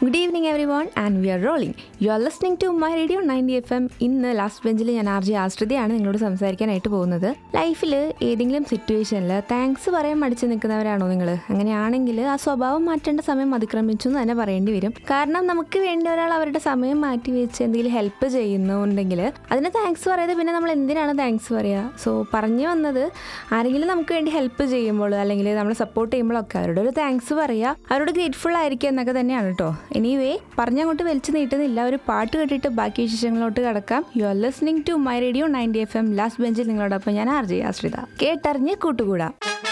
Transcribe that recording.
good evening everyone and we are rolling you are listening to my radio ninety F M ഇന്ന് last ബെഞ്ചിൽ ഞാൻ R G ആശ്രിതയാണ് നിങ്ങളോട് സംസാരിക്കാനായിട്ട് പോകുന്നത് ലൈഫിൽ ഏതെങ്കിലും സിറ്റുവേഷനിൽ താങ്ക്സ് പറയാൻ മടിച്ച് നിൽക്കുന്നവരാണോ നിങ്ങൾ അങ്ങനെയാണെങ്കിൽ ആ സ്വഭാവം മാറ്റേണ്ട സമയം അതിക്രമിച്ചു എന്ന് തന്നെ പറയേണ്ടി വരും കാരണം നമുക്ക് വേണ്ടി ഒരാൾ അവരുടെ സമയം മാറ്റി വെച്ച് എന്തെങ്കിലും ഹെൽപ്പ് ചെയ്യുന്നുണ്ടെങ്കിൽ അതിന് താങ്ക്സ് പറയാതെ പിന്നെ നമ്മൾ എന്തിനാണ് താങ്ക്സ് പറയുക സോ പറഞ്ഞു വന്നത് ആരെങ്കിലും നമുക്ക് വേണ്ടി ഹെൽപ്പ് ചെയ്യുമ്പോൾ അല്ലെങ്കിൽ നമ്മളെ സപ്പോർട്ട് ചെയ്യുമ്പോഴൊക്കെ അവരോട് ഒരു താങ്ക്സ് പറയുക അവരോട് ഗ്രേറ്റ്ഫുൾ ആയിരിക്കുക എന്നൊക്കെ തന്നെയാണ് കേട്ടോ എനിവേ പറഞ്ഞങ്ങോട്ട് വലിച്ചു നീട്ടുന്നില്ല ഒരു പാട്ട് കേട്ടിട്ട് ബാക്കി വിശേഷങ്ങളോട്ട് കടക്കാം you are listening to my radio ninety F M last ബെഞ്ചിൽ നിങ്ങളോടൊപ്പം ഞാൻ ആർ ജെ ആശ്രിത കേട്ടറിഞ്ഞ് കൂട്ടുകൂടാം